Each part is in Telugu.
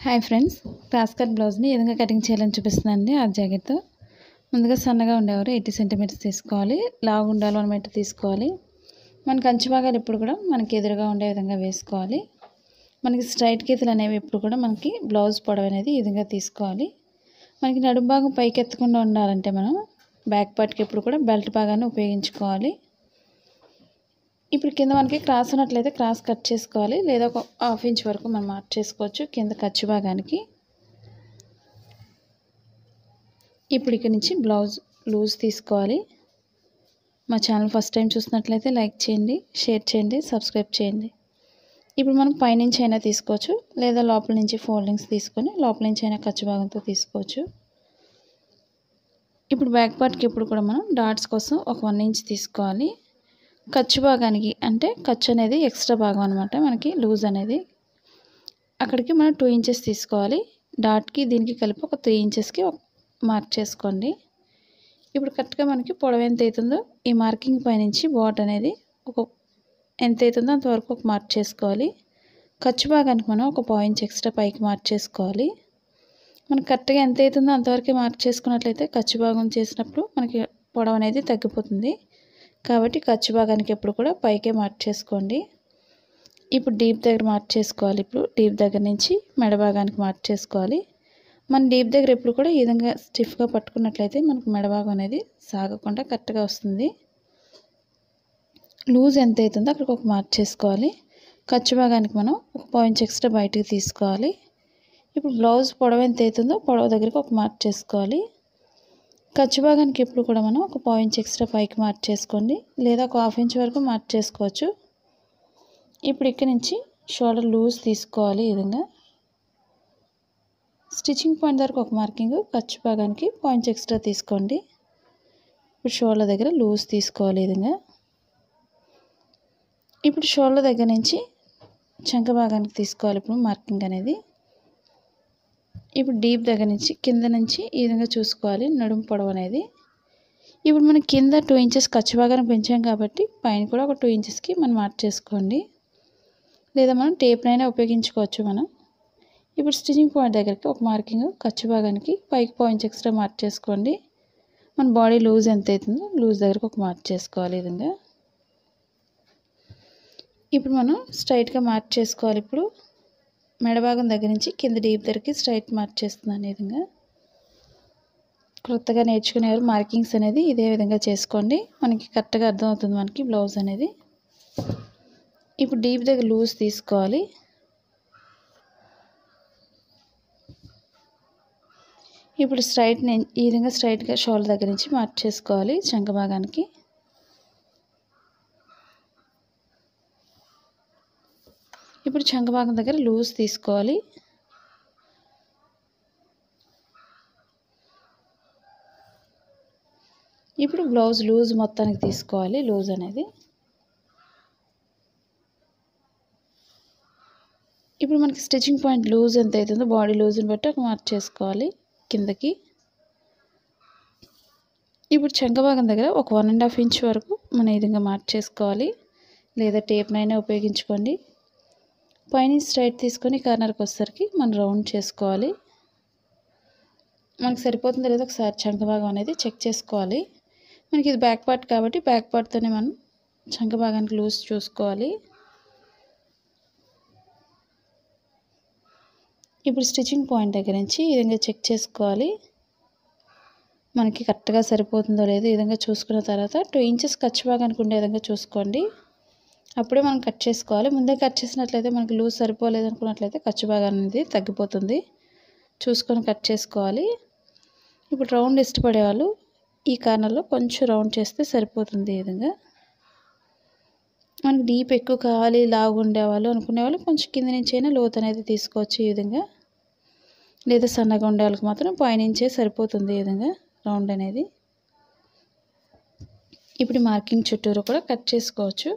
హాయ్ ఫ్రెండ్స్ క్రాస్ కట్ బ్లౌజ్ని ఏ విధంగా కటింగ్ చేయాలని చూపిస్తుందండి ఆ జాకెట్ ముందుగా సన్నగా ఉండేవారు ఎయిటీ సెంటీమీటర్స్ తీసుకోవాలి లావు ఉండాలి వన్ మీటర్ తీసుకోవాలి మనకి అంచు భాగాలు ఎప్పుడు కూడా మనకి ఎదురుగా ఉండే విధంగా వేసుకోవాలి మనకి స్ట్రైట్ గీతలు అనేవి ఎప్పుడు కూడా మనకి బ్లౌజ్ పొడవు అనేది ఈ విధంగా తీసుకోవాలి మనకి నడుము భాగం పైకి ఎత్తకుండా ఉండాలంటే మనం బ్యాక్ పార్ట్కి ఎప్పుడు కూడా బెల్ట్ భాగాన్ని ఉపయోగించుకోవాలి ఇప్పుడు కింద మనకి క్రాస్ ఉన్నట్లయితే క్రాస్ కట్ చేసుకోవాలి లేదా ఒక హాఫ్ ఇంచ్ వరకు మనం మార్క్ చేసుకోవచ్చు కింద ఖర్చు భాగానికి ఇప్పుడు ఇక్కడ నుంచి బ్లౌజ్ లూజ్ తీసుకోవాలి మా ఛానల్ ఫస్ట్ టైం చూసినట్లయితే లైక్ చేయండి షేర్ చేయండి సబ్స్క్రైబ్ చేయండి ఇప్పుడు మనం పైనుంచి అయినా తీసుకోవచ్చు లేదా లోపల నుంచి ఫోల్డింగ్స్ తీసుకొని లోపల నుంచి అయినా ఖర్చు భాగంతో తీసుకోవచ్చు ఇప్పుడు బ్యాక్ పార్ట్కి ఇప్పుడు కూడా మనం డాట్స్ కోసం ఒక వన్ ఇంచ్ తీసుకోవాలి ఖర్చు భాగానికి అంటే ఖర్చు అనేది ఎక్స్ట్రా భాగం అనమాట మనకి లూజ్ అనేది అక్కడికి మనం టూ ఇంచెస్ తీసుకోవాలి డాట్కి దీనికి కలిపి ఒక త్రీ ఇంచెస్కి మార్క్ చేసుకోండి ఇప్పుడు కరెక్ట్గా మనకి పొడవు ఎంత అవుతుందో ఈ మార్కింగ్ పైనుంచి బాట్ అనేది ఒక ఎంత అవుతుందో అంతవరకు ఒక మార్క్ చేసుకోవాలి ఖర్చు భాగానికి మనం ఒక పాయింట్ ఎక్స్ట్రా పైకి మార్క్ చేసుకోవాలి మనకి కరెక్ట్గా ఎంత అవుతుందో అంతవరకే మార్క్ చేసుకున్నట్లయితే ఖర్చు భాగం చేసినప్పుడు మనకి పొడవు అనేది తగ్గిపోతుంది కాబట్టి ఖర్చు భాగానికి ఎప్పుడు కూడా పైకే మార్క్ చేసుకోండి ఇప్పుడు డీప్ దగ్గర మార్క్ చేసుకోవాలి ఇప్పుడు డీప్ దగ్గర నుంచి మెడ భాగానికి మార్క్ చేసుకోవాలి మన డీప్ దగ్గర ఎప్పుడు కూడా ఈ విధంగా స్టిఫ్గా పట్టుకున్నట్లయితే మనకు మెడ భాగం అనేది సాగకుండా కరెక్ట్గా వస్తుంది లూజ్ ఎంత అవుతుందో అక్కడికి ఒక మార్క్ చేసుకోవాలి ఖర్చు భాగానికి మనం ఒక పాయింట్ ఎక్స్ట్రా బయటకు తీసుకోవాలి ఇప్పుడు బ్లౌజ్ పొడవు ఎంత అవుతుందో పొడవు దగ్గరికి ఒక మార్క్ చేసుకోవాలి ఖర్చు భాగానికి ఎప్పుడు కూడా మనం ఒక పాయింట్ ఎక్స్ట్రా పైకి మార్క్ చేసుకోండి లేదా ఒక హాఫ్ ఇంచ్ వరకు మార్క్ చేసుకోవచ్చు ఇప్పుడు ఇక్కడ నుంచి షోల్డర్ లూజ్ తీసుకోవాలి ఈ విధంగా స్టిచ్చింగ్ పాయింట్ వరకు ఒక మార్కింగ్ ఖర్చు భాగానికి పాయింట్స్ ఎక్స్ట్రా తీసుకోండి ఇప్పుడు షోల్డర్ దగ్గర లూజ్ తీసుకోవాలి ఈ విధంగా ఇప్పుడు షోల్డర్ దగ్గర నుంచి చంక భాగానికి తీసుకోవాలి ఇప్పుడు మార్కింగ్ అనేది ఇప్పుడు డీప్ దగ్గర నుంచి కింద నుంచి ఈ విధంగా చూసుకోవాలి నడుము పొడవు అనేది ఇప్పుడు మనం కింద టూ ఇంచెస్ ఖర్చు భాగాన్ని పెంచాం కాబట్టి పైన కూడా ఒక టూ ఇంచెస్కి మనం మార్క్ చేసుకోండి లేదా మనం టేప్నైనా ఉపయోగించుకోవచ్చు మనం ఇప్పుడు స్టిచ్చింగ్ పాయింట్ దగ్గరికి ఒక మార్కింగ్ ఖర్చు భాగానికి పైకి పాయింట్స్ ఎక్స్ట్రా మార్క్ చేసుకోండి మన బాడీ లూజ్ ఎంత అవుతుందో లూజ్ దగ్గరకు ఒక మార్క్ చేసుకోవాలి ఈ విధంగా ఇప్పుడు మనం స్ట్రైట్గా మార్క్ చేసుకోవాలి ఇప్పుడు మెడభాగం దగ్గర నుంచి కింద డీప్ దగ్గరికి స్ట్రైట్ మార్క్ చేస్తున్నాను ఈ విధంగా కొత్తగా నేర్చుకునేవారు మార్కింగ్స్ అనేది ఇదే విధంగా చేసుకోండి మనకి కరెక్ట్గా అర్థమవుతుంది మనకి బ్లౌజ్ అనేది ఇప్పుడు డీప్ దగ్గర లూజ్ తీసుకోవాలి ఇప్పుడు స్ట్రైట్ ఈ విధంగా స్ట్రైట్గా షోల్డర్ దగ్గర నుంచి మార్క్ చేసుకోవాలి చంక భాగానికి ఇప్పుడు చంక భాగం దగ్గర లూజ్ తీసుకోవాలి ఇప్పుడు బ్లౌజ్ లూజ్ మొత్తానికి తీసుకోవాలి లూజ్ అనేది ఇప్పుడు మనకి స్టిచ్చింగ్ పాయింట్ లూజ్ ఎంత అవుతుందో బాడీ లూజ్ని బట్టి ఒక మార్క్ చేసుకోవాలి కిందకి ఇప్పుడు చంక భాగం దగ్గర ఒక వన్ అండ్ హాఫ్ ఇంచ్ వరకు మనం ఈ విధంగా మార్క్ చేసుకోవాలి లేదా టేప్నైనా ఉపయోగించుకోండి పైన స్ట్రైట్ తీసుకొని కార్నర్కి వచ్చేసరికి మనం రౌండ్ చేసుకోవాలి మనకి సరిపోతుందో లేదో ఒకసారి చంక భాగం అనేది చెక్ చేసుకోవాలి మనకి ఇది బ్యాక్ పార్ట్ కాబట్టి బ్యాక్ పార్ట్తోనే మనం చంక భాగానికి లూజ్ చూసుకోవాలి ఇప్పుడు స్టిచ్చింగ్ పాయింట్ దగ్గర నుంచి ఈ విధంగా చెక్ చేసుకోవాలి మనకి కరెక్ట్గా సరిపోతుందో లేదో ఈ విధంగా చూసుకున్న తర్వాత టూ ఇంచెస్ ఖర్చు భాగానికి ఉండే విధంగా చూసుకోండి అప్పుడే మనం కట్ చేసుకోవాలి ముందే కట్ చేసినట్లయితే మనకి లూజ్ సరిపోలేదు అనుకున్నట్లయితే ఖర్చు భాగం అనేది తగ్గిపోతుంది చూసుకొని కట్ చేసుకోవాలి ఇప్పుడు రౌండ్ ఇష్టపడే వాళ్ళు ఈ కార్నర్లో కొంచెం రౌండ్ చేస్తే సరిపోతుంది ఈ విధంగా మనకి డీప్ ఎక్కువ కావాలి లావు ఉండేవాళ్ళు అనుకునే వాళ్ళు కొంచెం కింద నుంచి అయినా లోతు అనేది తీసుకోవచ్చు ఈ విధంగా లేదా సన్నగా ఉండే వాళ్ళకి మాత్రం పైనుంచే సరిపోతుంది ఈ విధంగా రౌండ్ అనేది ఇప్పుడు మార్కింగ్ చుట్టూరు కూడా కట్ చేసుకోవచ్చు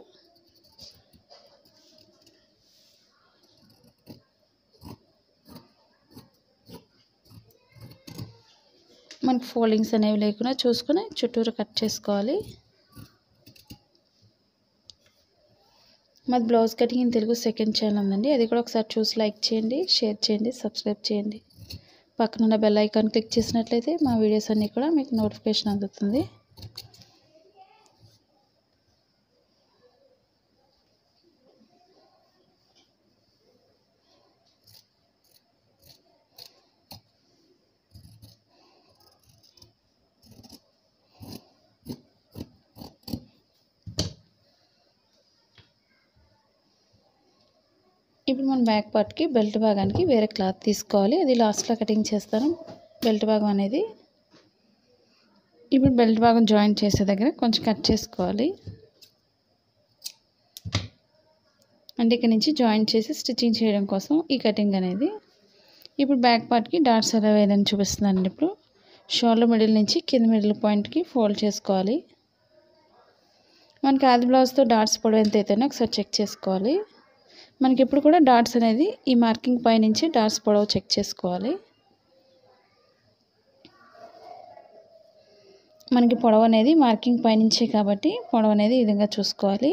మనకి ఫోల్డింగ్స్ అనేవి లేకుండా చూసుకొని చుట్టూరు కట్ చేసుకోవాలి మాది blouse cutting in Telugu second channel ఉందండి అది కూడా ఒకసారి చూసి లైక్ చేయండి షేర్ చేయండి సబ్స్క్రైబ్ చేయండి పక్కనున్న బెల్ ఐకాన్ క్లిక్ చేసినట్లయితే మా వీడియోస్ అన్నీ కూడా మీకు నోటిఫికేషన్ అందుతుంది ఇప్పుడు మన బ్యాక్ పార్ట్కి బెల్ట్ భాగానికి వేరే క్లాత్ తీసుకోవాలి అది లాస్ట్లో కటింగ్ చేస్తాను బెల్ట్ భాగం అనేది ఇప్పుడు బెల్ట్ భాగం జాయింట్ చేసే దగ్గర కొంచెం కట్ చేసుకోవాలి అంటే ఇక్కడ నుంచి జాయింట్ చేసి స్టిచ్చింగ్ చేయడం కోసం ఈ కటింగ్ అనేది ఇప్పుడు బ్యాక్ పార్ట్కి డాట్స్ ఎలా వేయాలని చూపిస్తున్నానండి ఇప్పుడు షోల్డర్ మిడిల్ నుంచి కింద మిడిల్ పాయింట్కి ఫోల్డ్ చేసుకోవాలి మనకి ఆది బ్లౌజ్తో డాట్స్ పొడవు ఎంత అయితేనే ఒకసారి చెక్ చేసుకోవాలి మనకి ఎప్పుడు కూడా డాట్స్ అనేది ఈ మార్కింగ్ పై నుంచి డాట్స్ పొడవు చెక్ చేసుకోవాలి మనకి పొడవు అనేది మార్కింగ్ పై నుంచే కాబట్టి పొడవు అనేది ఈ విధంగా చూసుకోవాలి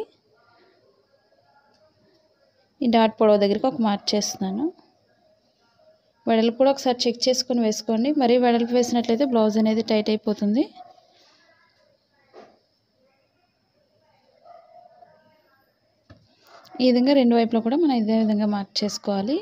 ఈ డాట్ పొడవు దగ్గరికి ఒక మార్క్ చేస్తున్నాను వెడల్పు కూడా ఒకసారి చెక్ చేసుకొని వేసుకోండి మరీ వెడల్పు వేసినట్లయితే బ్లౌజ్ అనేది టైట్ అయిపోతుంది ఈ విధంగా రెండు వైపులా కూడా మనం ఇదే విధంగా మార్క్ చేసుకోవాలి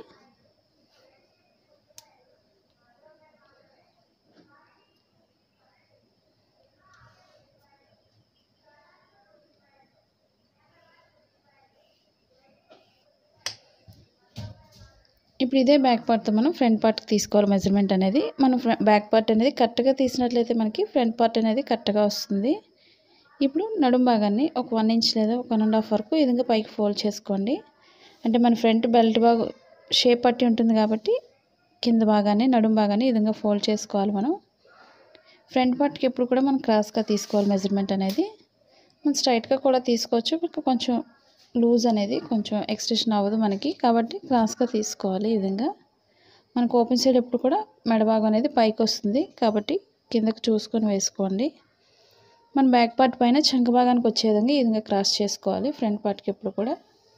ఇప్పుడు ఇదే బ్యాక్ పార్ట్తో మనం ఫ్రంట్ పార్ట్కి తీసుకోవాలి మెజర్మెంట్ అనేది మనం బ్యాక్ పార్ట్ అనేది కరెక్ట్గా తీసినట్లయితే మనకి ఫ్రంట్ పార్ట్ అనేది కరెక్ట్గా వస్తుంది ఇప్పుడు నడుం భాగాన్ని ఒక వన్ ఇంచ్ లేదా ఒక వన్ అండ్ హాఫ్ వరకు ఈ విధంగా పైకి ఫోల్డ్ చేసుకోండి అంటే మన ఫ్రంట్ బెల్ట్ బాగా షేప్ పట్టి ఉంటుంది కాబట్టి కింద భాగాన్ని నడుం భాగాన్ని ఈ విధంగా ఫోల్డ్ చేసుకోవాలి మనం ఫ్రంట్ పార్ట్కి ఎప్పుడు కూడా మనం క్రాస్గా తీసుకోవాలి మెజర్మెంట్ అనేది మనం స్ట్రైట్గా కూడా తీసుకోవచ్చు మీకు కొంచెం లూజ్ అనేది కొంచెం ఎక్స్టెన్షన్ అవ్వదు మనకి కాబట్టి క్రాస్గా తీసుకోవాలి ఈ విధంగా మనకు ఓపెన్ సైడ్ ఎప్పుడు కూడా మెడభాగం అనేది పైకి వస్తుంది కాబట్టి కిందకి చూసుకొని వేసుకోండి మన బ్యాక్ పార్ట్ పైన చంక భాగానికి వచ్చే విధంగా ఈ విధంగా క్రాస్ చేసుకోవాలి ఫ్రంట్ పార్ట్కి ఎప్పుడు కూడా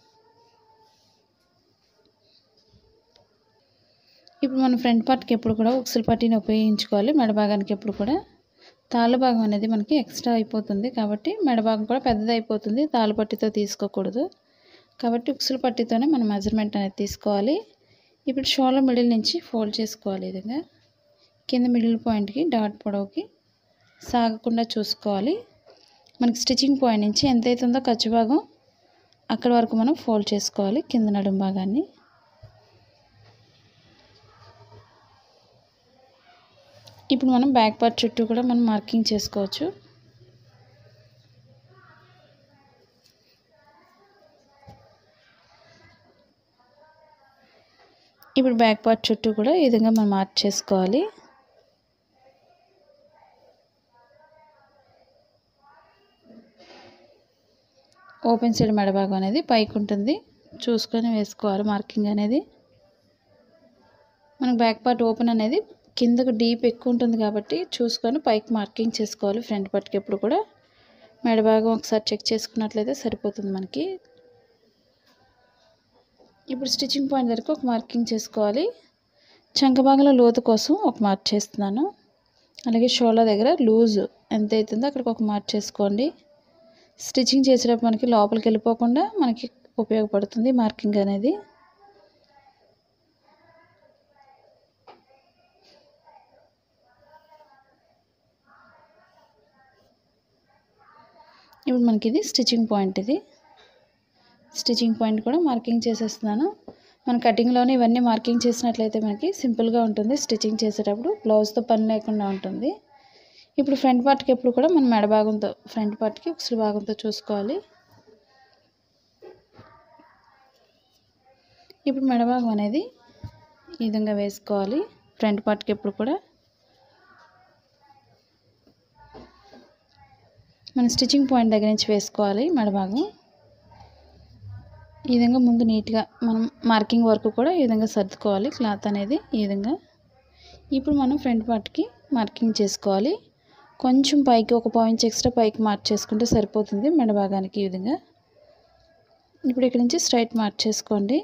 ఇప్పుడు మన ఫ్రంట్ పార్ట్కి ఎప్పుడు కూడా ఉక్సుల పట్టీని ఉపయోగించుకోవాలి మెడ భాగానికి ఎప్పుడు కూడా తాళ్ళ భాగం అనేది మనకి ఎక్స్ట్రా అయిపోతుంది కాబట్టి మెడ భాగం కూడా పెద్దది అయిపోతుంది తాళ్ళ పట్టితో తీసుకోకూడదు కాబట్టి ఉక్సుల పట్టితోనే మనం మెజర్మెంట్ అనేది తీసుకోవాలి ఇప్పుడు షోల్డర్ మిడిల్ నుంచి ఫోల్డ్ చేసుకోవాలి ఈ విధంగా కింద మిడిల్ పాయింట్కి డాట్ పొడవుకి సాగకుండా చూసుకోవాలి మనకి స్టిచ్చింగ్ పాయింట్ నుంచి ఎంత అవుతుందో ఖర్చు భాగం అక్కడ వరకు మనం ఫోల్డ్ చేసుకోవాలి కింద నడుం భాగాన్ని ఇప్పుడు మనం బ్యాక్ పార్ట్ చుట్టూ కూడా మనం మార్కింగ్ చేసుకోవచ్చు ఇప్పుడు బ్యాక్ పార్ట్ చుట్టూ కూడా ఈ విధంగా మనం మార్క్ చేసుకోవాలి ఓపెన్ సైడ్ మెడభాగం అనేది పైకి ఉంటుంది చూసుకొని వేసుకోవాలి మార్కింగ్ అనేది మనకు బ్యాక్ పార్ట్ ఓపెన్ అనేది కిందకు డీప్ ఎక్కువ ఉంటుంది కాబట్టి చూసుకొని పైకి మార్కింగ్ చేసుకోవాలి ఫ్రంట్ పార్ట్కి ఎప్పుడు కూడా మెడభాగం ఒకసారి చెక్ చేసుకున్నట్లయితే సరిపోతుంది మనకి ఇప్పుడు స్టిచ్చింగ్ పాయింట్ దగ్గర ఒక మార్కింగ్ చేసుకోవాలి చంక భాగంలో లోతు కోసం ఒక మార్క్ చేస్తున్నాను అలాగే షోల్డర్ దగ్గర లూజ్ ఎంత అవుతుందో అక్కడికి ఒక మార్క్ చేసుకోండి స్టిచ్చింగ్ చేసేటప్పుడు మనకి లోపలికి వెళ్ళిపోకుండా మనకి ఉపయోగపడుతుంది మార్కింగ్ అనేది ఇప్పుడు మనకి ఇది స్టిచ్చింగ్ పాయింట్ ఇది స్టిచ్చింగ్ పాయింట్ కూడా మార్కింగ్ చేసేస్తున్నాను మన కటింగ్లోనే ఇవన్నీ మార్కింగ్ చేసినట్లయితే మనకి సింపుల్గా ఉంటుంది స్టిచ్చింగ్ చేసేటప్పుడు బ్లౌజ్తో పని లేకుండా ఉంటుంది ఇప్పుడు ఫ్రంట్ పార్ట్కి ఎప్పుడు కూడా మనం మెడ భాగంతో ఫ్రంట్ పార్ట్కి ఉక్సుల భాగంతో చూసుకోవాలి ఇప్పుడు మెడ భాగం అనేది ఈ విధంగా వేసుకోవాలి ఫ్రంట్ పార్ట్కి ఎప్పుడు కూడా మన స్టిచ్చింగ్ పాయింట్ దగ్గర నుంచి వేసుకోవాలి మెడ భాగం ఈ విధంగా ముందు నీట్గా మనం మార్కింగ్ వరకు కూడా ఈ విధంగా సర్దుకోవాలి క్లాత్ అనేది ఈ విధంగా ఇప్పుడు మనం ఫ్రంట్ పార్ట్కి మార్కింగ్ చేసుకోవాలి కొంచెం పైకి ఒక పాయింట్ ఎక్స్ట్రా పైకి మార్క్ చేసుకుంటే సరిపోతుంది మెడ భాగానికి ఈ విధంగా ఇప్పుడు ఇక్కడ నుంచి స్ట్రైట్ మార్చేసుకోండి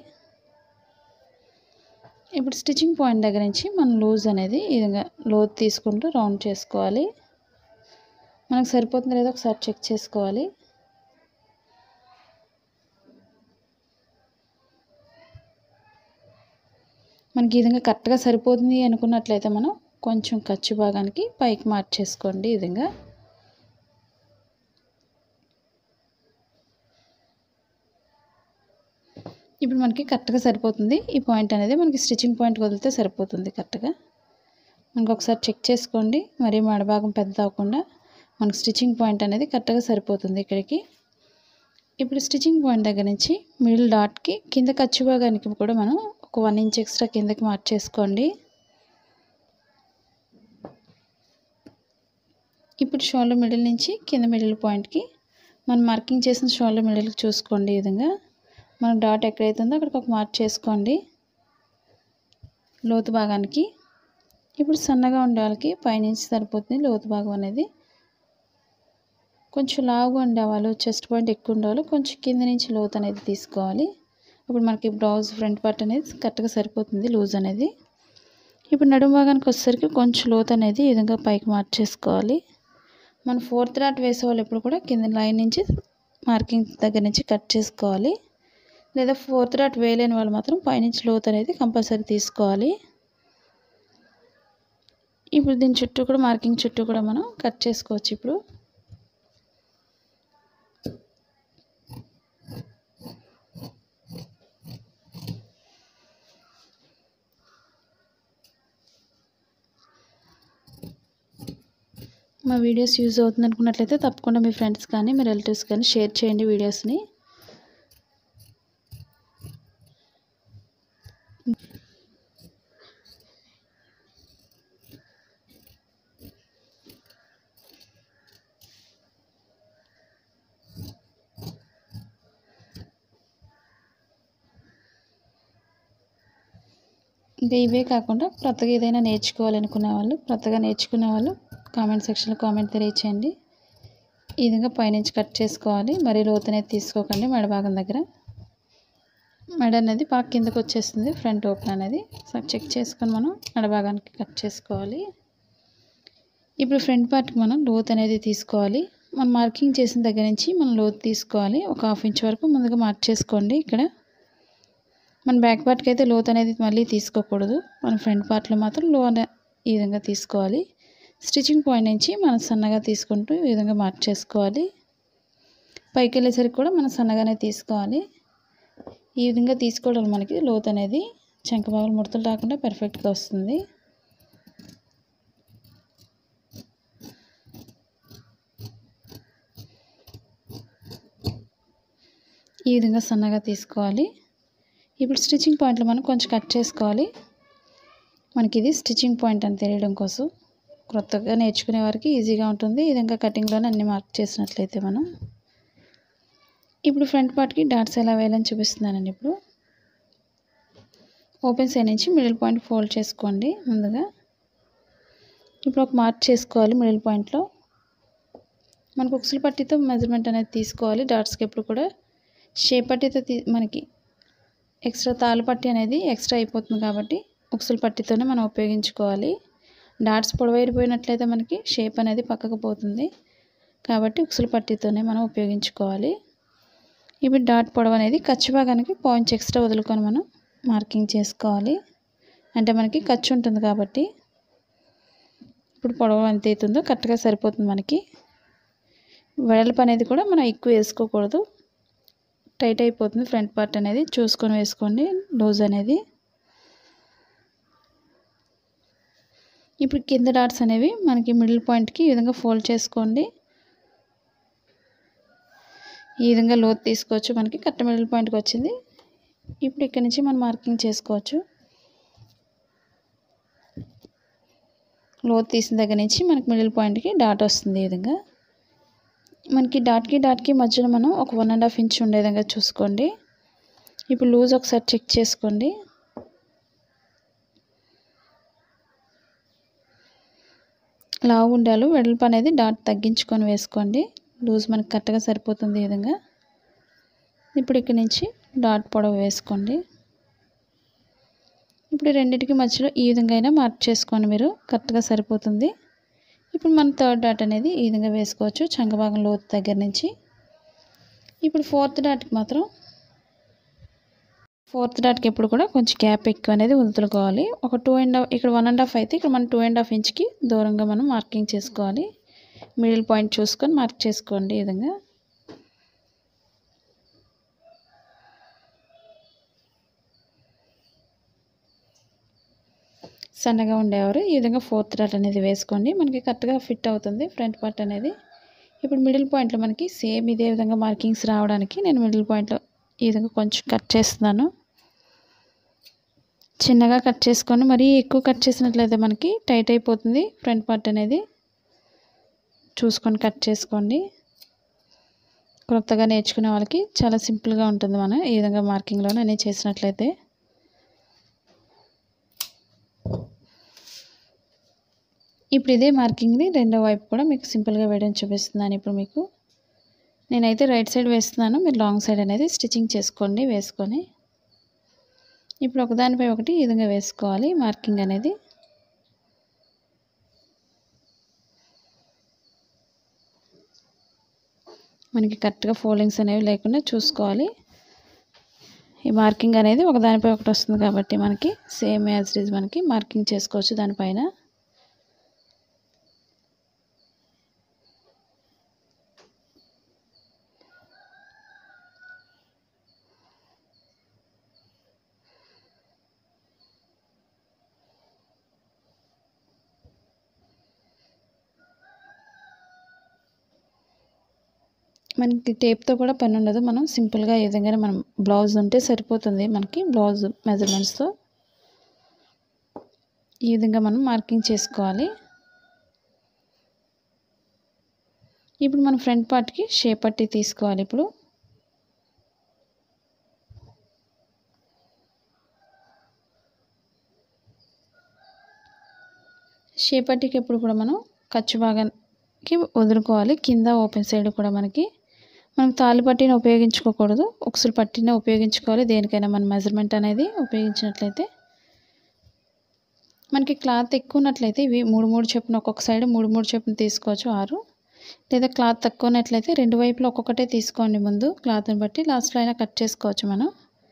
ఇప్పుడు స్టిచ్చింగ్ పాయింట్ దగ్గర నుంచి మనం లూజ్ అనేది ఈ విధంగా లోతు తీసుకుంటూ రౌండ్ చేసుకోవాలి మనకు సరిపోతుందో లేదో ఒకసారి చెక్ చేసుకోవాలి మనకి ఈ విధంగా కరెక్ట్గా సరిపోతుంది అనుకున్నట్లయితే మనం కొంచెం ఖర్చు భాగానికి పైకి మార్చేసుకోండి ఈ విధంగా ఇప్పుడు మనకి కరెక్ట్గా సరిపోతుంది ఈ పాయింట్ అనేది మనకి స్టిచ్చింగ్ పాయింట్ వదిలితే సరిపోతుంది కరెక్ట్గా మనకు ఒకసారి చెక్ చేసుకోండి మరీ మడభాగం పెద్ద అవ్వకుండా మనకు స్టిచ్చింగ్ పాయింట్ అనేది కరెక్ట్గా సరిపోతుంది ఇక్కడికి ఇప్పుడు స్టిచ్చింగ్ పాయింట్ దగ్గర నుంచి మిడిల్ డాట్కి కింద ఖర్చు భాగానికి కూడా మనం ఒక వన్ ఇంచ్ ఎక్స్ట్రా కిందకి మార్చేసుకోండి ఇప్పుడు షోల్డర్ మిడిల్ నుంచి కింద మిడిల్ పాయింట్కి మనం మార్కింగ్ చేసిన షోల్డర్ మిడిల్కి చూసుకోండి ఈ విధంగా మన డాట్ ఎక్కడైతే ఉందో అక్కడికి ఒక మార్క్ చేసుకోండి లోతు భాగానికి ఇప్పుడు సన్నగా ఉండే వాళ్ళకి పైనుంచి సరిపోతుంది లోతు భాగం అనేది కొంచెం లావుగా ఉండేవాళ్ళు చెస్ట్ పాయింట్ ఎక్కువ ఉండేవాళ్ళు కొంచెం కింద నుంచి లోతు అనేది తీసుకోవాలి ఇప్పుడు మనకి బ్లౌజ్ ఫ్రంట్ పార్ట్ అనేది కరెక్ట్గా సరిపోతుంది లూజ్ అనేది ఇప్పుడు నడుము భాగానికి వచ్చేసరికి కొంచెం లోతు అనేది ఈ విధంగా పైకి మార్చేసుకోవాలి మన ఫోర్త్ డాట్ వేసే వాళ్ళు ఎప్పుడు కూడా కింద లైన్ నుంచి మార్కింగ్ దగ్గర నుంచి కట్ చేసుకోవాలి లేదా ఫోర్త్ డాట్ వేయలేని వాళ్ళు మాత్రం పైనుంచి లోతు అనేది కంపల్సరీ తీసుకోవాలి ఇప్పుడు దీని చుట్టూ కూడా మార్కింగ్ చుట్టూ కూడా మనం కట్ చేసుకోవచ్చు ఇప్పుడు మా వీడియోస్ యూజ్ అవుతుంది అనుకున్నట్లయితే తప్పకుండా మీ ఫ్రెండ్స్ కానీ మీ రిలేటివ్స్ కానీ షేర్ చేయండి వీడియోస్ని ఇంకా ఇవే కాకుండా కొత్తగా ఏదైనా నేర్చుకోవాలనుకునే వాళ్ళు కొత్తగా నేర్చుకునే వాళ్ళు కామెంట్ సెక్షన్లో కామెంట్ తెలియచేయండి ఈ విధంగా పైనుంచి కట్ చేసుకోవాలి మరీ లోతు అనేది తీసుకోకండి మెడ భాగం దగ్గర మెడ అనేది బాగా కిందకు వచ్చేస్తుంది ఫ్రంట్ ఓపెన్ అనేది సో చెక్ చేసుకొని మనం మెడ భాగానికి కట్ చేసుకోవాలి ఇప్పుడు ఫ్రంట్ పార్ట్కి మనం లోత్ అనేది తీసుకోవాలి మనం మార్కింగ్ చేసిన దగ్గర నుంచి మనం లోతు తీసుకోవాలి ఒక హాఫ్ ఇంచ్ వరకు ముందుగా మార్చేసుకోండి ఇక్కడ మన బ్యాక్ పార్ట్కి అయితే లోత్ అనేది మళ్ళీ తీసుకోకూడదు మన ఫ్రంట్ పార్ట్లో మాత్రం లో ఈ విధంగా తీసుకోవాలి స్టిచ్చింగ్ పాయింట్ నుంచి మనం సన్నగా తీసుకుంటూ ఈ విధంగా మార్చేసుకోవాలి పైకి వెళ్ళేసరికి కూడా మనం సన్నగానే తీసుకోవాలి ఈ విధంగా తీసుకోవడం వల్ల మనకి లోత్ అనేది చంక భాగాలు ముడతలు రాకుండా పర్ఫెక్ట్గా వస్తుంది ఈ విధంగా సన్నగా తీసుకోవాలి ఇప్పుడు స్టిచ్చింగ్ పాయింట్లో మనం కొంచెం కట్ చేసుకోవాలి మనకి ఇది స్టిచ్చింగ్ పాయింట్ అని తెలియడం కోసం కొత్తగా నేర్చుకునే వారికి ఈజీగా ఉంటుంది ఈ విధంగా కటింగ్లోనే అన్ని మార్క్ చేసినట్లయితే మనం ఇప్పుడు ఫ్రంట్ పార్ట్కి డాట్స్ ఎలా వేయాలని చూపిస్తున్నానండి ఇప్పుడు ఓపెన్ సైడ్ నుంచి మిడిల్ పాయింట్ ఫోల్డ్ చేసుకోండి ముందుగా ఇప్పుడు ఒక మార్క్ చేసుకోవాలి మిడిల్ పాయింట్లో మనకు ఉక్సులు పట్టితో మెజర్మెంట్ అనేది తీసుకోవాలి డాట్స్కి ఎప్పుడు కూడా షేప్ పట్టితో తీ మనకి ఎక్స్ట్రా తాళ్ళు పట్టి అనేది ఎక్స్ట్రా అయిపోతుంది కాబట్టి ఉక్సులు పట్టితోనే మనం ఉపయోగించుకోవాలి డాట్స్ పొడవైపోయినట్లయితే మనకి షేప్ అనేది పక్కకు పోతుంది కాబట్టి ఉక్సులు పట్టితోనే మనం ఉపయోగించుకోవాలి ఇప్పుడు డాట్ పొడవు అనేది ఖర్చు భాగానికి పాయింట్స్ ఎక్స్ట్రా వదులుకొని మనం మార్కింగ్ చేసుకోవాలి అంటే మనకి ఖర్చు ఉంటుంది కాబట్టి ఇప్పుడు పొడవు ఎంత అవుతుందో కరెక్ట్గా సరిపోతుంది మనకి వెడల్పు అనేది కూడా మనం ఎక్కువ వేసుకోకూడదు టైట్ అయిపోతుంది ఫ్రంట్ పార్ట్ అనేది చూసుకొని వేసుకోండి లూజ్ అనేది ఇప్పుడు కింద డాట్స్ అనేవి మనకి మిడిల్ పాయింట్కి ఈ విధంగా ఫోల్డ్ చేసుకోండి ఈ విధంగా లోతు తీసుకోవచ్చు మనకి కట్ట మిడిల్ పాయింట్కి వచ్చింది ఇప్పుడు ఇక్కడ నుంచి మనం మార్కింగ్ చేసుకోవచ్చు లోతు తీసిన దగ్గర నుంచి మనకి మిడిల్ పాయింట్కి డాట్ వస్తుంది ఈ విధంగా మనకి డాట్కి డాట్కి మధ్యలో మనం ఒక వన్ అండ్ హాఫ్ ఇంచ్ ఉండే విధంగా చూసుకోండి ఇప్పుడు లూజ్ ఒకసారి చెక్ చేసుకోండి లావు ఉండాలి వెడల్పు అనేది డాట్ తగ్గించుకొని వేసుకోండి లూజ్ మనకి కరెక్ట్గా సరిపోతుంది ఈ విధంగా ఇప్పుడు ఇక్కడ నుంచి డాట్ పొడవు వేసుకోండి ఇప్పుడు రెండింటికి మధ్యలో ఈ విధంగా అయినా మార్క్ చేసుకోండి మీరు కరెక్ట్గా సరిపోతుంది ఇప్పుడు మన థర్డ్ డాట్ అనేది ఈ విధంగా వేసుకోవచ్చు చంగభాగం లోతు దగ్గర నుంచి ఇప్పుడు ఫోర్త్ డాట్కి మాత్రం ఫోర్త్ డాట్కి ఎప్పుడు కూడా కొంచెం గ్యాప్ ఎక్కువ అనేది వదులుకోవాలి ఒక టూ అండ్ హాఫ్ ఇక్కడ వన్ అండ్ హాఫ్ అయితే ఇక్కడ మనం టూ అండ్ హాఫ్ ఇంచ్కి దూరంగా మనం మార్కింగ్ చేసుకోవాలి మిడిల్ పాయింట్ చూసుకొని మార్క్ చేసుకోండి ఈ విధంగా సన్నగా ఉండేవారు ఈ విధంగా ఫోర్త్ డాట్ అనేది వేసుకోండి మనకి కరెక్ట్గా ఫిట్ అవుతుంది ఫ్రంట్ పార్ట్ అనేది ఇప్పుడు మిడిల్ పాయింట్లో మనకి సేమ్ ఇదే విధంగా మార్కింగ్స్ రావడానికి నేను మిడిల్ పాయింట్లో ఈ విధంగా కొంచెం కట్ చేస్తున్నాను చిన్నగా కట్ చేసుకొని మరీ ఎక్కువ కట్ చేసినట్లయితే మనకి టైట్ అయిపోతుంది ఫ్రంట్ పార్ట్ అనేది చూసుకొని కట్ చేసుకోండి కొత్తగా నేర్చుకునే వాళ్ళకి చాలా సింపుల్గా ఉంటుంది మనం ఈ విధంగా మార్కింగ్లో అనేది చేసినట్లయితే ఇప్పుడు ఇదే మార్కింగ్ని రెండో వైపు కూడా మీకు సింపుల్గా వేయడం చూపిస్తున్నాను ఇప్పుడు మీకు నేనైతే రైట్ సైడ్ వేస్తున్నాను మీరు లాంగ్ సైడ్ అనేది స్టిచ్చింగ్ చేసుకోండి వేసుకొని ఇప్పుడు ఒకదానిపై ఒకటి ఈ విధంగా వేసుకోవాలి మార్కింగ్ అనేది మనకి కరెక్ట్గా ఫోల్డింగ్స్ అనేవి లేకుండా చూసుకోవాలి ఈ మార్కింగ్ అనేది ఒకదానిపై ఒకటి వస్తుంది కాబట్టి మనకి సేమ్ యాజ్ ఇట్ ఈజ్ మనకి మార్కింగ్ చేసుకోవచ్చు దానిపైన మనకి టేప్తో కూడా పని ఉండదు మనం సింపుల్గా ఈ విధంగానే మనం బ్లౌజ్ ఉంటే సరిపోతుంది మనకి బ్లౌజ్ మెజర్మెంట్స్తో ఈ విధంగా మనం మార్కింగ్ చేసుకోవాలి ఇప్పుడు మన ఫ్రంట్ పార్ట్కి షేప్ పట్టి తీసుకోవాలి ఇప్పుడు షేప్ పట్టికి ఎప్పుడు కూడా మనం ఖర్చు భాగానికి వదులుకోవాలి కింద ఓపెన్ సైడ్ కూడా మనకి మనం తాలి పట్టిని ఉపయోగించుకోకూడదు ఉక్సులు పట్టిని ఉపయోగించుకోవాలి దేనికైనా మన మెజర్మెంట్ అనేది ఉపయోగించినట్లయితే మనకి క్లాత్ ఎక్కువ ఉన్నట్లయితే ఇవి మూడు మూడు చెప్పున ఒక్కొక్క సైడ్ మూడు మూడు చెప్పున తీసుకోవచ్చు ఆరు లేదా క్లాత్ తక్కువ ఉన్నట్లయితే రెండు వైపులు ఒక్కొక్కటే తీసుకోండి ముందు క్లాత్ని బట్టి లాస్ట్లో అయినా కట్ చేసుకోవచ్చు మనం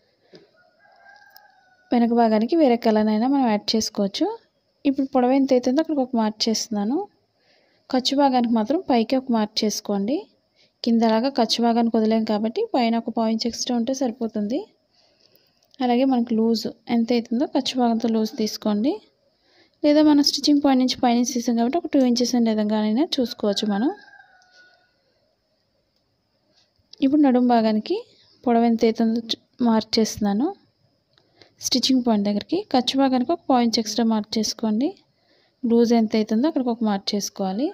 వెనక భాగానికి వేరే కలర్ అయినా మనం యాడ్ చేసుకోవచ్చు ఇప్పుడు పొడవు ఎంత అవుతుందో అక్కడికి ఒక మార్క్ చేస్తున్నాను ఖర్చు భాగానికి మాత్రం పైకి ఒక మార్క్ చేసుకోండి కిందలాగా ఖర్చు భాగానికి వదిలేం కాబట్టి పైన ఒక పాయింట్ ఎక్స్ట్రా ఉంటే సరిపోతుంది అలాగే మనకు లూజ్ ఎంత అవుతుందో ఖర్చు భాగంతో లూజ్ తీసుకోండి లేదా మనం స్టిచ్చింగ్ పాయింట్ నుంచి పైన తీసాం కాబట్టి ఒక టూ ఇంచెస్ విధంగానైనా చూసుకోవచ్చు మనం ఇప్పుడు నడుము భాగానికి పొడవు ఎంత అవుతుందో మార్క్ చేస్తున్నాను స్టిచ్చింగ్ పాయింట్ దగ్గరికి ఖర్చు భాగానికి ఒక పాయింట్స్ ఎక్స్ట్రా మార్క్ చేసుకోండి లూజ్ ఎంత అవుతుందో అక్కడికి ఒక మార్క్ చేసుకోవాలి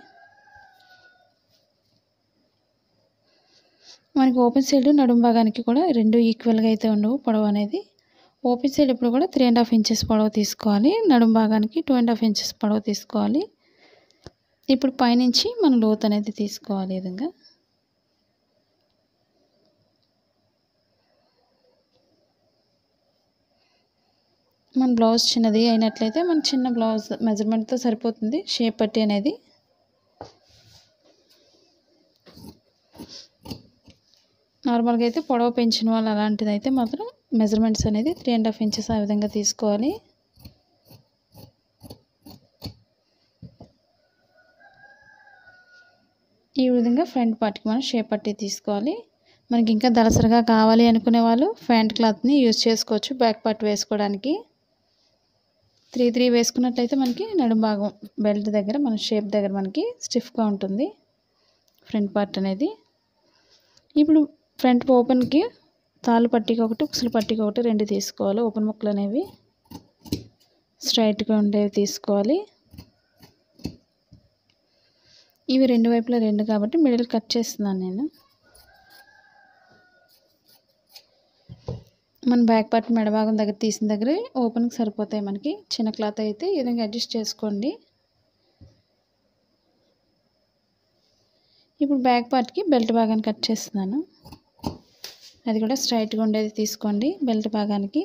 మనకి ఓపెన్ సైడ్ నడుము భాగానికి కూడా రెండు ఈక్వల్గా అయితే ఉండవు పొడవు అనేది ఓపెన్ సైడ్ ఇప్పుడు కూడా త్రీ అండ్ హాఫ్ ఇంచెస్ పొడవు తీసుకోవాలి నడుము భాగానికి టూ అండ్ హాఫ్ ఇంచెస్ పొడవు తీసుకోవాలి ఇప్పుడు పైనుంచి మనం లోతు అనేది తీసుకోవాలి ఈ విధంగా మన బ్లౌజ్ చిన్నది అయినట్లయితే మన చిన్న బ్లౌజ్ మెజర్మెంట్తో సరిపోతుంది షేప్ పట్టి అనేది నార్మల్గా అయితే పొడవు పెంచిన వాళ్ళు అలాంటిది అయితే మాత్రం మెజర్మెంట్స్ అనేది త్రీ అండ్ హాఫ్ ఇంచెస్ ఆ విధంగా తీసుకోవాలి ఈ విధంగా ఫ్రంట్ పార్ట్కి మనం షేప్ పట్టి తీసుకోవాలి మనకి ఇంకా దలసరిగా కావాలి అనుకునే వాళ్ళు ఫ్యాంట్ క్లాత్ని యూజ్ చేసుకోవచ్చు బ్యాక్ పార్ట్ వేసుకోవడానికి త్రీ త్రీ వేసుకున్నట్లయితే మనకి నడుం భాగం బెల్ట్ దగ్గర మన షేప్ దగ్గర మనకి స్టిఫ్గా ఉంటుంది ఫ్రంట్ పార్ట్ అనేది ఇప్పుడు ఫ్రంట్ ఓపెన్కి తాళ్ళు పట్టికి ఒకటి ఉక్సులు పట్టికి ఒకటి రెండు తీసుకోవాలి ఓపెన్ ముక్కలు అనేవి స్ట్రైట్గా ఉండేవి తీసుకోవాలి ఇవి రెండు వైపులా రెండు కాబట్టి మిడిల్ కట్ చేస్తున్నాను నేను మన బ్యాక్ పార్ట్ మెడ భాగం దగ్గర తీసిన దగ్గర ఓపెన్కి సరిపోతాయి మనకి చిన్న క్లాత్ అయితే ఈ విధంగా అడ్జస్ట్ చేసుకోండి ఇప్పుడు బ్యాక్ పార్ట్కి బెల్ట్ భాగాన్ని కట్ చేస్తున్నాను అది కూడా స్ట్రైట్గా ఉండేది తీసుకోండి బెల్ట్ భాగానికి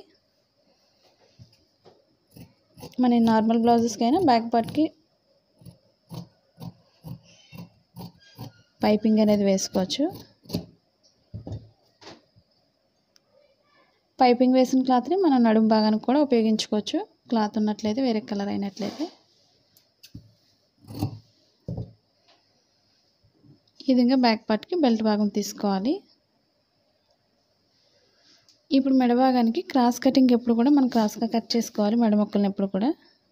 మన నార్మల్ బ్లౌజెస్కైనా బ్యాక్ పార్ట్కి పైపింగ్ అనేది వేసుకోవచ్చు పైపింగ్ వేసిన క్లాత్ని మనం నడుము భాగానికి కూడా ఉపయోగించుకోవచ్చు క్లాత్ ఉన్నట్లయితే వేరే కలర్ అయినట్లయితే ఈ విధంగా బ్యాక్ పార్ట్కి బెల్ట్ భాగం తీసుకోవాలి ఇప్పుడు మెడ భాగానికి క్రాస్ కటింగ్ ఎప్పుడు కూడా మనం క్రాస్గా కట్ చేసుకోవాలి మెడ మొక్కల్ని ఎప్పుడు కూడా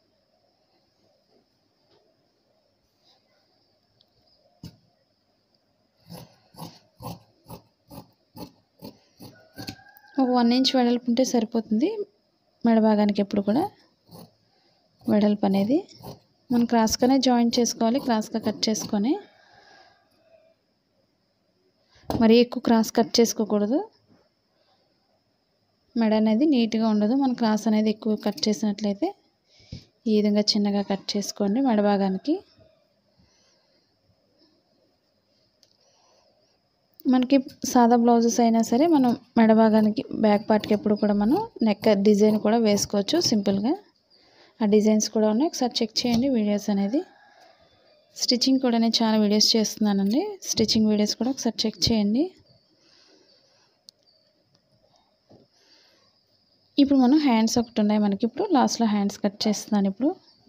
ఒక వన్ ఇంచ్ వెడల్పు ఉంటే సరిపోతుంది మెడ భాగానికి ఎప్పుడు కూడా వెడల్పు అనేది మనం క్రాస్గానే జాయిన్ చేసుకోవాలి క్రాస్గా కట్ చేసుకొని మరీ ఎక్కువ క్రాస్ కట్ చేసుకోకూడదు మెడ అనేది నీట్గా ఉండదు మన క్రాస్ అనేది ఎక్కువ కట్ చేసినట్లయితే ఈ విధంగా చిన్నగా కట్ చేసుకోండి మెడ భాగానికి మనకి సాదా బ్లౌజెస్ అయినా సరే మనం మెడ భాగానికి బ్యాక్ పార్ట్కి ఎప్పుడు కూడా మనం నెక్ డిజైన్ కూడా వేసుకోవచ్చు సింపుల్గా ఆ డిజైన్స్ కూడా ఉన్నాయి ఒకసారి చెక్ చేయండి వీడియోస్ అనేది స్టిచ్చింగ్ కూడా నేను చాలా వీడియోస్ చేస్తున్నానండి స్టిచ్చింగ్ వీడియోస్ కూడా ఒకసారి చెక్ చేయండి ఇప్పుడు మనం హ్యాండ్స్ ఒకటి ఉన్నాయి మనకి ఇప్పుడు లాస్ట్లో హ్యాండ్స్ కట్ చేస్తున్నాను ఇప్పుడు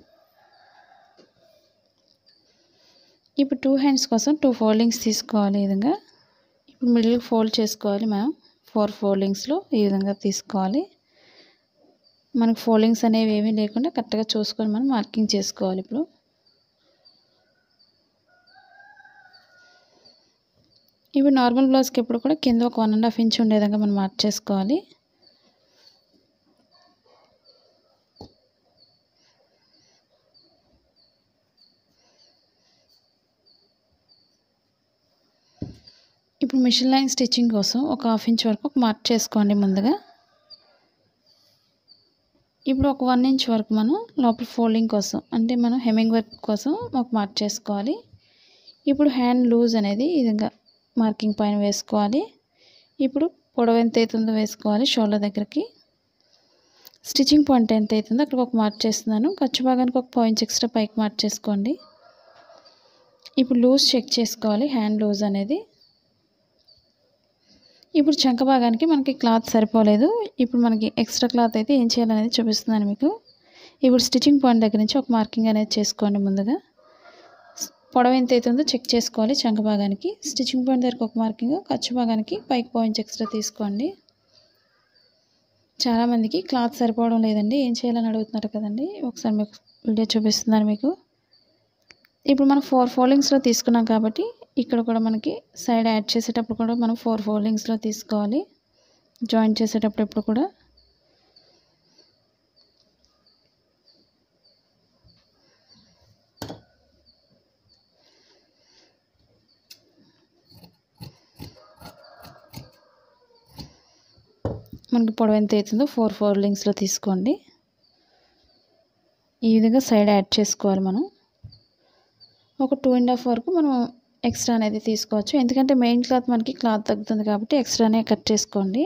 ఇప్పుడు టూ హ్యాండ్స్ కోసం టూ ఫోల్డింగ్స్ తీసుకోవాలి ఈ విధంగా ఇప్పుడు మిడిల్ ఫోల్డ్ చేసుకోవాలి మనం ఫోర్ ఫోల్డింగ్స్లో ఈ విధంగా తీసుకోవాలి మనకు ఫోల్డింగ్స్ అనేవి ఏమీ లేకుండా కరెక్ట్గా చూసుకొని మనం మార్కింగ్ చేసుకోవాలి ఇప్పుడు ఇప్పుడు నార్మల్ బ్లౌజ్కి ఎప్పుడు కూడా కింద ఒక వన్ అండ్ హాఫ్ ఇంచ్ ఉండే విధంగా మనం మార్క్ చేసుకోవాలి ఇప్పుడు మిషన్ లైన్ స్టిచ్చింగ్ కోసం ఒక హాఫ్ ఇంచ్ వరకు మార్క్ చేసుకోండి ముందుగా ఇప్పుడు ఒక వన్ ఇంచ్ వరకు మనం లోపల ఫోల్డింగ్ కోసం అంటే మనం హెమ్మింగ్ వర్క్ కోసం ఒక మార్క్ చేసుకోవాలి ఇప్పుడు హ్యాండ్ లూజ్ అనేది ఈ విధంగా మార్కింగ్ పైన వేసుకోవాలి ఇప్పుడు పొడవు ఎంత అవుతుందో వేసుకోవాలి షోల్డర్ దగ్గరికి స్టిచ్చింగ్ పాయింట్ ఎంత అవుతుందో అక్కడ ఒక మార్క్ చేస్తున్నాను ఖర్చు భాగానికి ఒక పాయింట్స్ ఎక్స్ట్రా పైకి మార్క్ చేసుకోండి ఇప్పుడు లూజ్ చెక్ చేసుకోవాలి హ్యాండ్ లూజ్ అనేది ఇప్పుడు చంక భాగానికి మనకి క్లాత్ సరిపోలేదు ఇప్పుడు మనకి ఎక్స్ట్రా క్లాత్ అయితే ఏం చేయాలనేది చూపిస్తున్నాను మీకు ఇప్పుడు స్టిచ్చింగ్ పాయింట్ దగ్గర నుంచి ఒక మార్కింగ్ అనేది చేసుకోండి ముందుగా పొడవు ఎంత అవుతుందో చెక్ చేసుకోవాలి చంక భాగానికి స్టిచ్చింగ్ పాయింట్ దగ్గరకు ఒక మార్కింగ్ ఖర్చు భాగానికి పైకి పాయింట్స్ ఎక్స్ట్రా తీసుకోండి చాలామందికి క్లాత్ సరిపోవడం లేదండి ఏం చేయాలని అడుగుతున్నారు కదండి ఒకసారి మీకు వీడియో చూపిస్తున్నాను మీకు ఇప్పుడు మనం ఫోర్ ఫోల్డింగ్స్లో తీసుకున్నాం కాబట్టి ఇక్కడ కూడా మనకి సైడ్ యాడ్ చేసేటప్పుడు కూడా మనం ఫోర్ ఫోల్డింగ్స్లో తీసుకోవాలి జాయిన్ చేసేటప్పుడు ఎప్పుడు కూడా మనకి పొడవు ఎంత అవుతుందో ఫోర్ ఫోల్డింగ్స్లో తీసుకోండి ఈ విధంగా సైడ్ యాడ్ చేసుకోవాలి మనం ఒక టూ అండ్ హాఫ్ వరకు మనం ఎక్స్ట్రా అనేది తీసుకోవచ్చు ఎందుకంటే మెయిన్ క్లాత్ మనకి క్లాత్ తగ్గుతుంది కాబట్టి ఎక్స్ట్రానే కట్ చేసుకోండి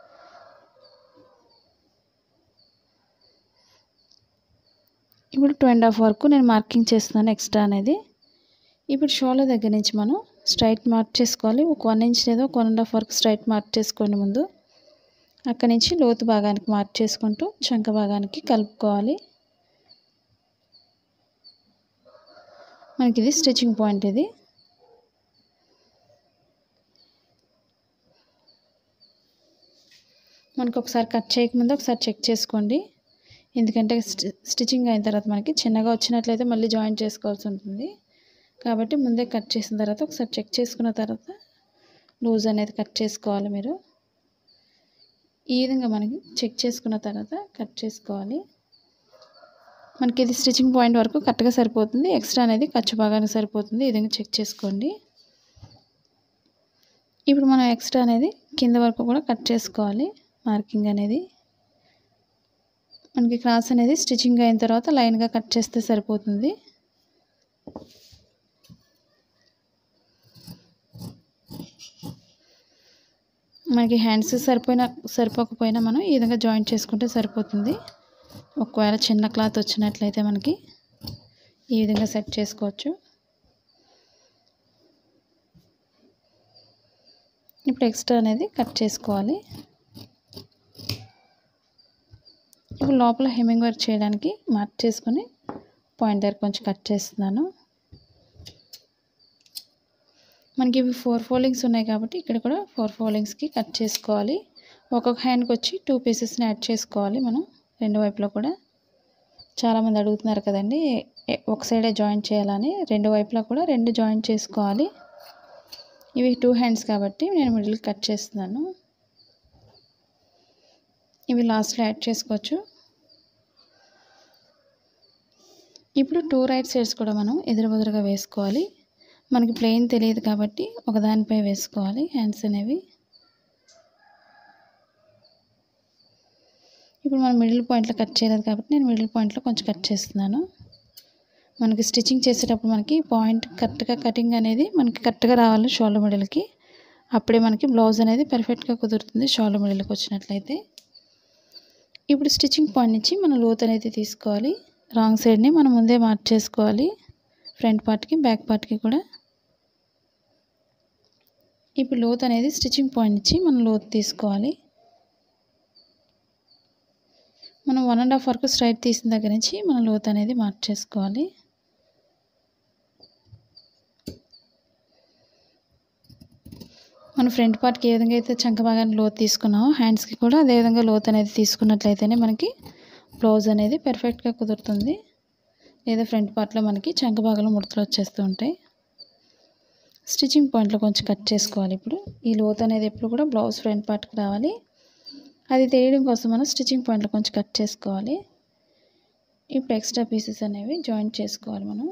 ఇప్పుడు టూ అండ్ హాఫ్ వరకు నేను మార్కింగ్ చేస్తున్నాను ఎక్స్ట్రా అనేది ఇప్పుడు షోల్డర్ దగ్గర నుంచి మనం స్ట్రైట్ మార్క్ చేసుకోవాలి ఒక వన్ ఇంచ్ లేదా ఒక వన్ అండ్ హాఫ్ వరకు స్ట్రైట్ మార్క్ చేసుకోండి ముందు అక్కడి నుంచి లోతు భాగానికి మార్క్ చేసుకుంటూ చంక భాగానికి కలుపుకోవాలి మనకి ఇది స్టిచ్చింగ్ పాయింట్ ఇది మనకు ఒకసారి కట్ చేయకముందు ఒకసారి చెక్ చేసుకోండి ఎందుకంటే స్టిచ్చింగ్ అయిన తర్వాత మనకి చిన్నగా వచ్చినట్లయితే మళ్ళీ జాయిన్ చేసుకోవాల్సి ఉంటుంది కాబట్టి ముందే కట్ చేసిన తర్వాత ఒకసారి చెక్ చేసుకున్న తర్వాత లూజ్ అనేది కట్ చేసుకోవాలి మీరు ఈ విధంగా మనకి చెక్ చేసుకున్న తర్వాత కట్ చేసుకోవాలి మనకి ఇది స్టిచ్చింగ్ పాయింట్ వరకు కరెక్ట్గా సరిపోతుంది ఎక్స్ట్రా అనేది ఖర్చు భాగానికి సరిపోతుంది ఈ విధంగా చెక్ చేసుకోండి ఇప్పుడు మనం ఎక్స్ట్రా అనేది కింద వరకు కూడా కట్ చేసుకోవాలి మార్కింగ్ అనేది మనకి క్రాస్ అనేది స్టిచ్చింగ్ అయిన తర్వాత లైన్గా కట్ చేస్తే సరిపోతుంది మనకి హ్యాండ్స్ సరిపోయినా సరిపోకపోయినా మనం ఈ విధంగా జాయింట్ చేసుకుంటే సరిపోతుంది ఒకవేళ చిన్న క్లాత్ వచ్చినట్లయితే మనకి ఈ విధంగా సెట్ చేసుకోవచ్చు ఇప్పుడు ఎక్స్ట్రా అనేది కట్ చేసుకోవాలి ఇప్పుడు లోపల హెమ్మింగ్ వర్క్ చేయడానికి మార్క్ చేసుకొని పాయింట్ దగ్గర కొంచెం కట్ చేస్తున్నాను మనకి ఇవి ఫోర్ ఫోల్డింగ్స్ ఉన్నాయి కాబట్టి ఇక్కడ కూడా ఫోర్ ఫోల్డింగ్స్కి కట్ చేసుకోవాలి ఒక్కొక్క హ్యాండ్కి వచ్చి టూ పీసెస్ని యాడ్ చేసుకోవాలి మనం రెండు వైపులో కూడా చాలామంది అడుగుతున్నారు కదండి ఎ- ఒక సైడే జాయింట్ చేయాలని రెండు వైపులా కూడా రెండు జాయింట్ చేసుకోవాలి ఇవి టూ హ్యాండ్స్ కాబట్టి నేను మిడిల్ కట్ చేస్తున్నాను ఇవి లాస్ట్లో యాడ్ చేసుకోవచ్చు ఇప్పుడు టూ రైట్ సైడ్స్ కూడా మనం ఎదురుబెదురుగా వేసుకోవాలి మనకి ప్లెయిన్ తెలియదు కాబట్టి ఒకదానిపై వేసుకోవాలి హ్యాండ్స్ అనేవి ఇప్పుడు మనం మిడిల్ పాయింట్లో కట్ చేయలేదు కాబట్టి నేను మిడిల్ పాయింట్లో కొంచెం కట్ చేస్తున్నాను మనకి స్టిచ్చింగ్ చేసేటప్పుడు మనకి పాయింట్ కరెక్ట్గా కటింగ్ అనేది మనకి కరెక్ట్గా రావాలి షోల్డర్ మిడిల్కి అప్పుడే మనకి బ్లౌజ్ అనేది పర్ఫెక్ట్గా కుదురుతుంది షోల్డర్ మిడిల్కి వచ్చినట్లయితే ఇప్పుడు స్టిచ్చింగ్ పాయింట్ నుంచి మనం లోత్ అనేది తీసుకోవాలి రాంగ్ సైడ్ని మనం ముందే మార్క్ చేసుకోవాలి ఫ్రంట్ పార్ట్కి బ్యాక్ పార్ట్కి కూడా ఇప్పుడు లోత్ అనేది స్టిచ్చింగ్ పాయింట్ నుంచి మనం లోత్ తీసుకోవాలి మనం వన్ అండ్ హాఫ్ వరకు స్ట్రైట్ తీసిన దగ్గర నుంచి మనం లోత్ అనేది మార్క్ చేసుకోవాలి మన ఫ్రంట్ పార్ట్కి ఏ విధంగా అయితే చంక భాగాన్ని లోతు తీసుకున్నామో హ్యాండ్స్కి కూడా అదే విధంగా లోత్ అనేది తీసుకున్నట్లయితేనే మనకి బ్లౌజ్ అనేది పర్ఫెక్ట్గా కుదురుతుంది లేదా ఫ్రంట్ పార్ట్లో మనకి చంక భాగంలో ముడతలు వచ్చేస్తూ ఉంటాయి స్టిచ్చింగ్ పాయింట్లో కొంచెం కట్ చేసుకోవాలి ఇప్పుడు ఈ లోత్ అనేది ఎప్పుడు కూడా బ్లౌజ్ ఫ్రంట్ పార్ట్కి రావాలి అది తెలియడం కోసం మనం స్టిచ్చింగ్ పాయింట్లో కొంచెం కట్ చేసుకోవాలి ఇప్పుడు ఎక్స్ట్రా పీసెస్ అనేవి జాయింట్ చేసుకోవాలి మనం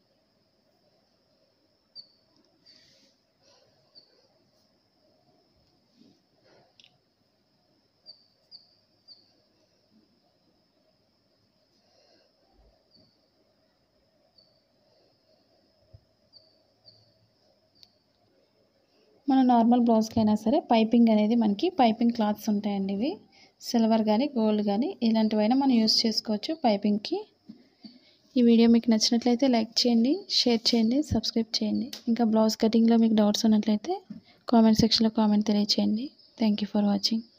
మన నార్మల్ బ్లౌజ్కి అయినా సరే పైపింగ్ అనేది మనకి పైపింగ్ క్లాత్స్ ఉంటాయండి ఇవి సిల్వర్ కానీ గోల్డ్ కానీ ఇలాంటివైనా మనం యూస్ చేసుకోవచ్చు పైపింగ్కి ఈ వీడియో మీకు నచ్చినట్లయితే లైక్ చేయండి షేర్ చేయండి సబ్స్క్రైబ్ చేయండి ఇంకా బ్లౌజ్ కటింగ్లో మీకు డౌట్స్ ఉన్నట్లయితే కామెంట్ సెక్షన్లో కామెంట్ తెలియచేయండి థ్యాంక్ యూ ఫర్ వాచింగ్